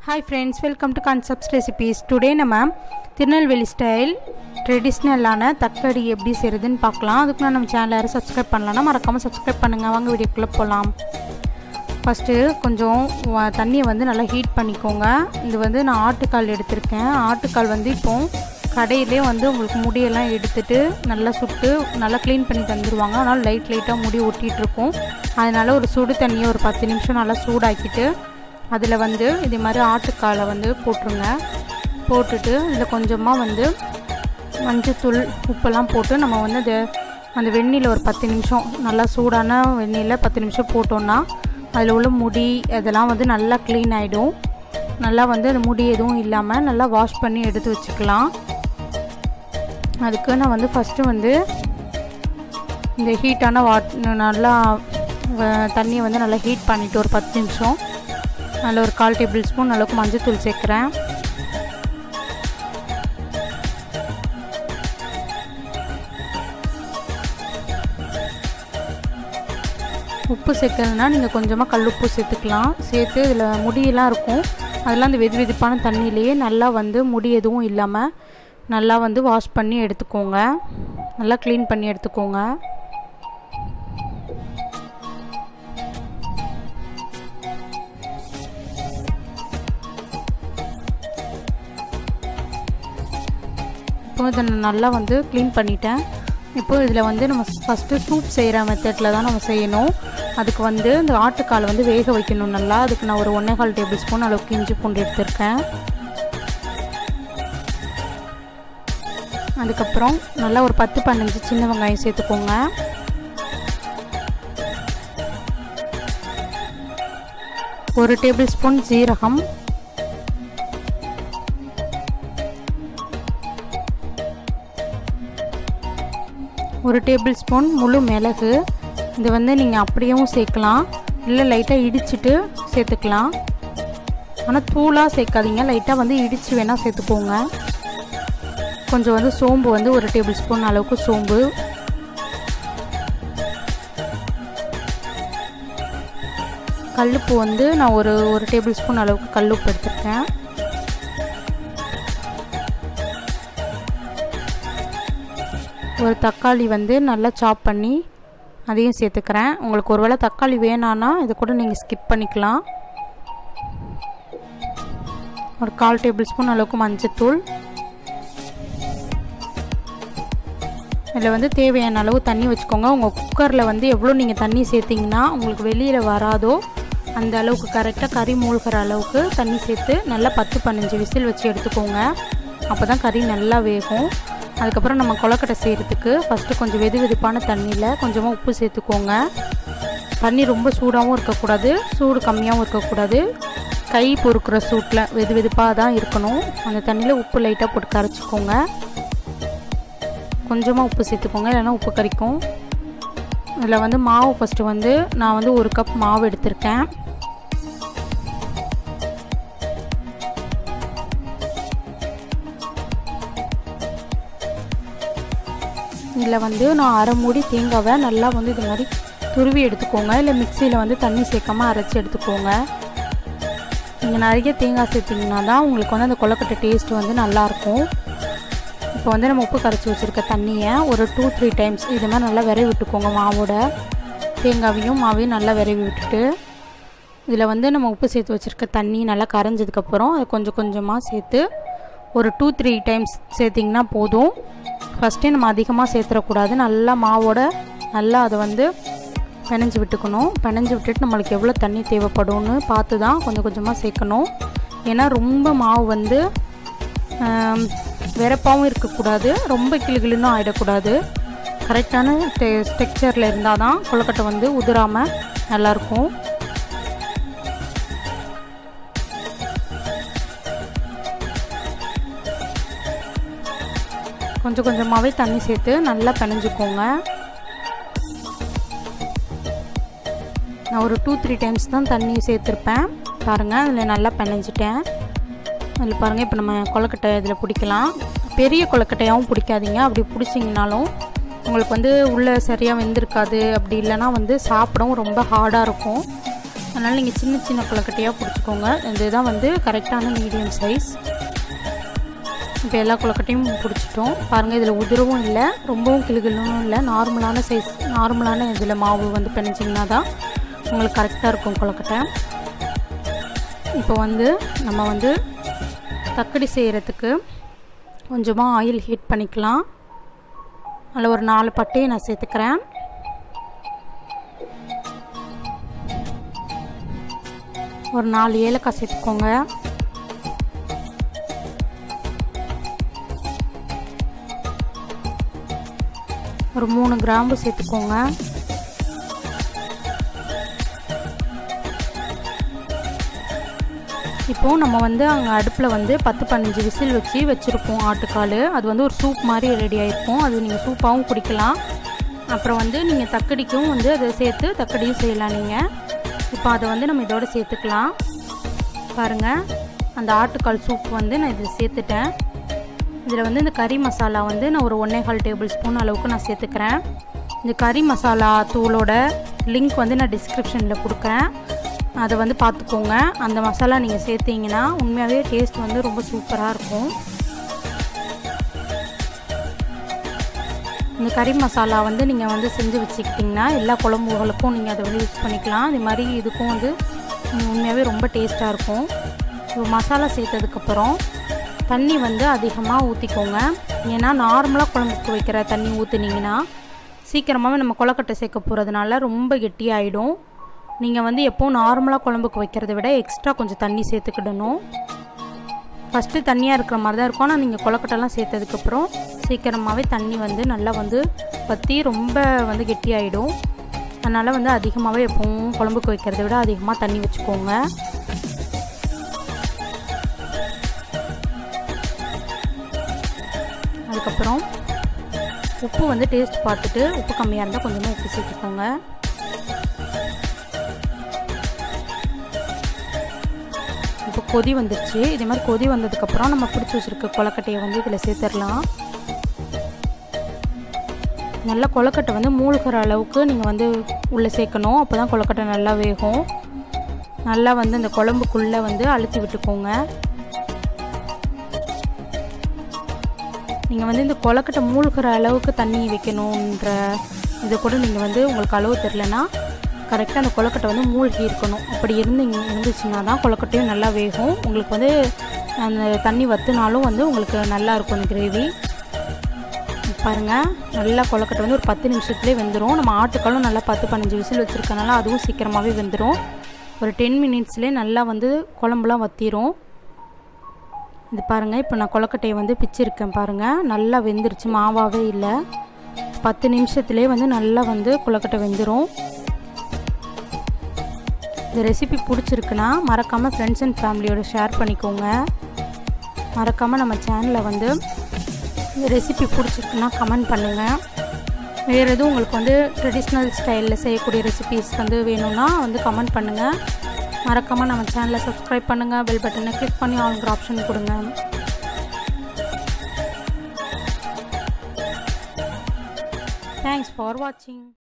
hi friends welcome to concepts recipes today நம்ம Tirunelveli style ட்ரெடிஷ்னலான தக்கடி எப்படி செய்கிறதுன்னு பார்க்கலாம் அதுக்கு நம்ம சேனல் யாரும் சப்ஸ்கிரைப் பண்ணலன்னா மறக்காமல் சப்ஸ்கிரைப் பண்ணுங்கள் வாங்க வீடியோக்குள்ளே போகலாம் ஃபஸ்ட்டு கொஞ்சம் வ- தண்ணியை வந்து நல்லா ஹீட் பண்ணிக்கோங்க இது வந்து நான் ஆட்டுக்கால் எடுத்திருக்கேன் ஆட்டுக்கால் வந்து இப்போ கடையிலே வந்து உங்களுக்கு முடியெல்லாம் எடுத்துட்டு நல்லா சுட்டு நல்லா க்ளீன் பண்ணி தந்துடுவாங்க அதனால் லைட் லைட்டாக முடி ஒட்டிகிட்டு இருக்கும் அதனால் ஒரு சுடு தண்ணியை ஒரு பத்து நிமிஷம் நல்லா சூடாக்கிட்டு அதில் வந்து இதே மாதிரி ஆட்டுக்காலை வந்து போட்டுருங்க போட்டுட்டு இதில் கொஞ்சமாக வந்து மஞ்சத்தூள் உப்பெல்லாம் போட்டு நம்ம வந்து அது அந்த வெந்நீரில் ஒரு பத்து நிமிஷம் நல்லா சூடான வெந்நீரில் பத்து நிமிஷம் போட்டோன்னா அதில் உள்ள முடி அதெல்லாம் வந்து நல்லா க்ளீன் ஆகிடும் நல்லா வந்து அந்த முடி எதுவும் இல்லாமல் நல்லா வாஷ் பண்ணி எடுத்து வச்சுக்கலாம் அதுக்கு நான் வந்து ஃபஸ்ட்டு வந்து இந்த ஹீட்டான வாட் நல்லா வ- தண்ணியை வந்து நல்லா ஹீட் பண்ணிவிட்டு ஒரு பத்து நிமிஷம் அதில் ஒரு கால் டேபிள் ஸ்பூன் அளவுக்கு மஞ்சத்தூள் சேர்க்குறேன் உப்பு சேர்க்கறதுனா நீங்கள் கொஞ்சமாக கல் உப்பு சேர்த்துக்கலாம் சேர்த்து இதில் முடியெல்லாம் இருக்கும் அதெல்லாம் அந்த வெது வெதுப்பான தண்ணியிலேயே நல்லா வந்து முடி எதுவும் இல்லாமல் நல்லா வந்து வாஷ் பண்ணி எடுத்துக்கோங்க நல்லா க்ளீன் பண்ணி எடுத்துக்கோங்க இப்போ இதை நான் நல்லா வந்து க்ளீன் பண்ணிட்டேன் இப்போ இதில் வந்து நம்ம ஃபஸ்ட்டு சூப் செய்கிற மெத்தடில் தான் நம்ம செய்யணும் அதுக்கு வந்து இந்த ஆட்டுக்கால் வந்து வேக வைக்கணும் நல்லா அதுக்கு நான் ஒரு ஒன்றே கால் டேபிள் ஸ்பூன் அளவுக்கு இஞ்சி பூண்டு எடுத்திருக்கேன் அதுக்கப்புறம் நல்லா ஒரு பத்து பதினஞ்சு சின்ன வெங்காயம் சேர்த்துக்கோங்க ஒரு டேபிள் ஸ்பூன் ஜீரகம் ஒரு டேபிள் ஸ்பூன் முழு மிளகு இது வந்து நீங்கள் அப்படியேவும் சேர்க்கலாம் இல்லை லைட்டாக இடிச்சிட்டு சேர்த்துக்கலாம் ஆனால் தூளாக சேர்க்காதீங்க லைட்டாக வந்து இடித்து வேணால் சேர்த்துக்கோங்க கொஞ்சம் வந்து சோம்பு வந்து ஒரு டேபிள் ஸ்பூன் அளவுக்கு சோம்பு கல்லுப்பு வந்து நான் ஒரு ஒரு டேபிள் ஸ்பூன் அளவுக்கு கல்லுப்பு எடுத்துருக்கேன் ஒரு தக்காளி வந்து நல்லா சாப் பண்ணி அதையும் சேர்த்துக்கிறேன் உங்களுக்கு ஒருவேளை தக்காளி வேணான்னா இதை கூட நீங்கள் ஸ்கிப் பண்ணிக்கலாம் ஒரு கால் டேபிள் ஸ்பூன் அளவுக்கு மஞ்சத்தூள் இதில் வந்து தேவையான அளவு தண்ணி வச்சுக்கோங்க உங்கள் குக்கரில் வந்து எவ்வளோ நீங்கள் தண்ணி சேர்த்திங்கன்னா உங்களுக்கு வெளியில் வராதோ அந்த அளவுக்கு கரெக்டாக கறி மூழ்கிற அளவுக்கு தண்ணி சேர்த்து நல்லா பத்து பதினஞ்சு விசில் வச்சு எடுத்துக்கோங்க அப்போ தான் கறி நல்லா வேகும் அதுக்கப்புறம் நம்ம கொலக்கட்டை செய்கிறதுக்கு ஃபஸ்ட்டு கொஞ்சம் வெது வெதுப்பான தண்ணியில் கொஞ்சமாக உப்பு சேர்த்துக்கோங்க தண்ணி ரொம்ப சூடாகவும் இருக்கக்கூடாது சூடு கம்மியாகவும் இருக்கக்கூடாது கை பொறுக்கிற சூட்டில் வெது வெதுப்பாக தான் இருக்கணும் அந்த தண்ணியில் உப்பு லைட்டாக போட்டு கரைச்சிக்கோங்க கொஞ்சமாக உப்பு சேர்த்துக்கோங்க இல்லைன்னா உப்பு கறிக்கும் இதில் வந்து மாவு ஃபஸ்ட்டு வந்து நான் வந்து ஒரு கப் மாவு எடுத்திருக்கேன் இதில் வந்து நான் அரை மூடி தேங்காவை நல்லா வந்து இது மாதிரி துருவி எடுத்துக்கோங்க இல்லை மிக்சியில் வந்து தண்ணி சேர்க்காம அரைச்சி எடுத்துக்கோங்க நீங்கள் நிறைய தேங்காய் சேர்த்திங்கன்னா தான் உங்களுக்கு வந்து அந்த கொலக்கட்டை டேஸ்ட் வந்து நல்லாயிருக்கும் இப்போ வந்து நம்ம உப்பு கரைச்சி வச்சுருக்க தண்ணியை ஒரு டூ த்ரீ டைம்ஸ் இது மாதிரி நல்லா விரவி விட்டுக்கோங்க மாவோட தேங்காவையும் மாவையும் நல்லா விரவி விட்டுட்டு இதில் வந்து நம்ம உப்பு சேர்த்து வச்சுருக்க தண்ணி நல்லா கரைஞ்சதுக்கப்புறம் அதை கொஞ்சம் கொஞ்சமாக சேர்த்து ஒரு டூ த்ரீ டைம்ஸ் சேர்த்திங்கன்னா போதும் ஃபஸ்ட்டே நம்ம அதிகமாக சேர்த்துடக்கூடாது நல்லா மாவோட நல்லா அதை வந்து பிணைஞ்சு விட்டுக்கணும் பிணைஞ்சு விட்டுட்டு நம்மளுக்கு எவ்வளோ தண்ணி தேவைப்படும்னு பார்த்து தான் கொஞ்சம் கொஞ்சமாக சேர்க்கணும் ஏன்னா ரொம்ப மாவு வந்து ஆம், வெறப்பாகவும் இருக்கக்கூடாது ரொம்ப கிளுகிளுன்னு ஆகிடக்கூடாது கரெக்டான டெ டெக்ஸ்சரில் இருந்தால் தான் கொழுக்கட்டை வந்து உதிராமல் நல்லாயிருக்கும் கொஞ்சம் கொஞ்சமாகவே தண்ணி சேர்த்து நல்லா பிணைஞ்சுக்கோங்க நான் ஒரு டூ த்ரீ டைம்ஸ் தான் தண்ணி சேர்த்துருப்பேன் பாருங்கள் அதில் நல்லா பிணைஞ்சிட்டேன் அதில் பாருங்கள் இப்போ நம்ம கொழுக்கட்டை இதில் பிடிக்கலாம் பெரிய கொழுக்கட்டையாகவும் பிடிக்காதீங்க அப்படி பிடிச்சிங்கனாலும் உங்களுக்கு வந்து உள்ளே சரியாக வெந்திருக்காது அப்படி இல்லைன்னா வந்து சாப்பிடவும் ரொம்ப ஹார்டாக இருக்கும் அதனால் நீங்கள் சின்ன சின்ன கொலக்கட்டையாக பிடிச்சிக்கோங்க இதுதான் வந்து கரெக்டான மீடியம் சைஸ் இப்போ எல்லா கொலக்கட்டையும் பிடிச்சிட்டோம் பாருங்கள் இதில் உதிரவும் இல்லை ரொம்பவும் கிளுகிளும் இல்லை நார்மலான சைஸ் நார்மலான இதில் மாவு வந்து பிணைச்சிங்கன்னா தான் உங்களுக்கு கரெக்டாக இருக்கும் கொலக்கட்டை இப்போ வந்து நம்ம வந்து தக்கடி செய்கிறதுக்கு கொஞ்சமாக ஆயில் ஹீட் பண்ணிக்கலாம் அதில் ஒரு நாலு பட்டையை நான் சேர்த்துக்கிறேன் ஒரு நாலு ஏலக்காய் சேர்த்துக்கோங்க ஒரு மூணு கிராம்பு சேர்த்துக்கோங்க இப்போது நம்ம வந்து அங்கே அடுப்பில் வந்து பத்து பதினஞ்சு விசில் வச்சு வச்சுருப்போம் ஆட்டுக்கால் அது வந்து ஒரு சூப் மாதிரி ரெடி ஆகிருக்கும் அது நீங்கள் சூப்பாகவும் குடிக்கலாம் அப்புறம் வந்து நீங்கள் தக்கடிக்கும் வந்து அதை சேர்த்து தக்கடியும் செய்யலாம் நீங்கள் இப்போ அதை வந்து நம்ம இதோட சேர்த்துக்கலாம் பாருங்கள் அந்த ஆட்டுக்கால் சூப் வந்து நான் இதில் சேர்த்துட்டேன் இதில் வந்து இந்த கறி மசாலா வந்து நான் ஒரு ஒன்றே கால் டேபிள் ஸ்பூன் அளவுக்கு நான் சேர்த்துக்கிறேன் இந்த கறி மசாலா தூளோட லிங்க் வந்து நான் டிஸ்கிரிப்ஷனில் கொடுக்குறேன் அதை வந்து பார்த்துக்கோங்க அந்த மசாலா நீங்கள் சேர்த்தீங்கன்னா உண்மையாகவே டேஸ்ட் வந்து ரொம்ப சூப்பராக இருக்கும் இந்த கறி மசாலா வந்து நீங்கள் வந்து செஞ்சு வச்சுக்கிட்டிங்கன்னா எல்லா குழம்புகளுக்கும் நீங்கள் அதை வந்து யூஸ் பண்ணிக்கலாம் அதே மாதிரி இதுக்கும் வந்து உண்மையாகவே ரொம்ப டேஸ்ட்டாக இருக்கும் இப்போ மசாலா சேர்த்ததுக்கப்புறம் தண்ணி வந்து அதிகமாக ஊற்றிக்கோங்க ஏன்னா நார்மலாக குழம்புக்கு வைக்கிற தண்ணி ஊற்றுனீங்கன்னா சீக்கிரமாகவே நம்ம கொலக்கட்டை சேர்க்க போகிறதுனால ரொம்ப கெட்டியாயிடும் நீங்கள் வந்து எப்போவும் நார்மலாக குழம்புக்கு வைக்கிறத விட எக்ஸ்ட்ரா கொஞ்சம் தண்ணி சேர்த்துக்கிடணும் ஃபஸ்ட்டு தண்ணியாக இருக்கிற மாதிரி தான் இருக்கும் ஆனால் நீங்கள் கொலக்கட்டைலாம் சேர்த்ததுக்கப்புறம் சீக்கிரமாகவே தண்ணி வந்து நல்லா வந்து பற்றி ரொம்ப வந்து கெட்டியாயிடும் அதனால் வந்து அதிகமாகவே எப்போவும் குழம்புக்கு வைக்கிறத விட அதிகமாக தண்ணி வச்சுக்கோங்க அதுக்கப்புறம் உப்பு வந்து டேஸ்ட் பார்த்துட்டு உப்பு கம்மியாக இருந்தால் கொஞ்சமாக உப்பு சேர்த்துக்கோங்க இப்போ கொதி வந்துடுச்சு இதே மாதிரி கொதி வந்ததுக்கப்புறம் நம்ம பிடிச்சி வச்சுருக்க கொலக்கட்டையை வந்து இதில் சேர்த்துடலாம் நல்லா கொலக்கட்டை வந்து மூழ்கிற அளவுக்கு நீங்கள் வந்து உள்ளே சேர்க்கணும் அப்போ தான் கொலக்கட்டை நல்லா வேகும் நல்லா வந்து இந்த குழம்புக்குள்ளே வந்து அழுத்தி விட்டுக்கோங்க நீங்கள் வந்து இந்த கொலக்கட்டை மூழ்கிற அளவுக்கு தண்ணி வைக்கணுன்ற இதை கூட நீங்கள் வந்து உங்களுக்கு அளவு தெரிலனா கரெக்டாக அந்த கொலக்கட்டை வந்து மூழ்கி இருக்கணும் அப்படி இருந்து இருந்துச்சுன்னா தான் கொலக்கட்டையும் நல்லா வேகும் உங்களுக்கு வந்து அந்த தண்ணி வத்துனாலும் வந்து உங்களுக்கு நல்லா இருக்கும் அந்த கிரேவி பாருங்கள் நல்லா கொலக்கட்டை வந்து ஒரு பத்து நிமிஷத்துலேயே வெந்துடும் நம்ம ஆட்டுக்காலும் நல்லா பத்து பதினஞ்சு விசில் வச்சுருக்கனால அதுவும் சீக்கிரமாகவே வெந்துடும் ஒரு டென் மினிட்ஸ்லேயே நல்லா வந்து குழம்புலாம் வத்திரும் இது பாருங்கள் இப்போ நான் கொலக்கட்டையை வந்து பிச்சிருக்கேன் பாருங்கள் நல்லா வெந்துருச்சு மாவாகவே இல்லை பத்து நிமிஷத்துலேயே வந்து நல்லா வந்து கொலக்கட்டை வெந்துடும் இந்த ரெசிபி பிடிச்சிருக்குன்னா மறக்காமல் ஃப்ரெண்ட்ஸ் அண்ட் ஃபேமிலியோட ஷேர் பண்ணிக்கோங்க மறக்காமல் நம்ம சேனலில் வந்து இந்த ரெசிபி பிடிச்சிருக்குன்னா கமெண்ட் பண்ணுங்கள் வேறு எதுவும் உங்களுக்கு வந்து ட்ரெடிஷ்னல் ஸ்டைலில் செய்யக்கூடிய ரெசிபிஸ் வந்து வேணும்னா வந்து கமெண்ட் பண்ணுங்கள் மறக்காமல் நம்ம சேனலை சப்ஸ்கிரைப் பண்ணுங்கள் பெல் பட்டனை கிளிக் பண்ணி ஆளுங்கிற ஆப்ஷன் கொடுங்க தேங்க்ஸ் ஃபார் வாட்சிங்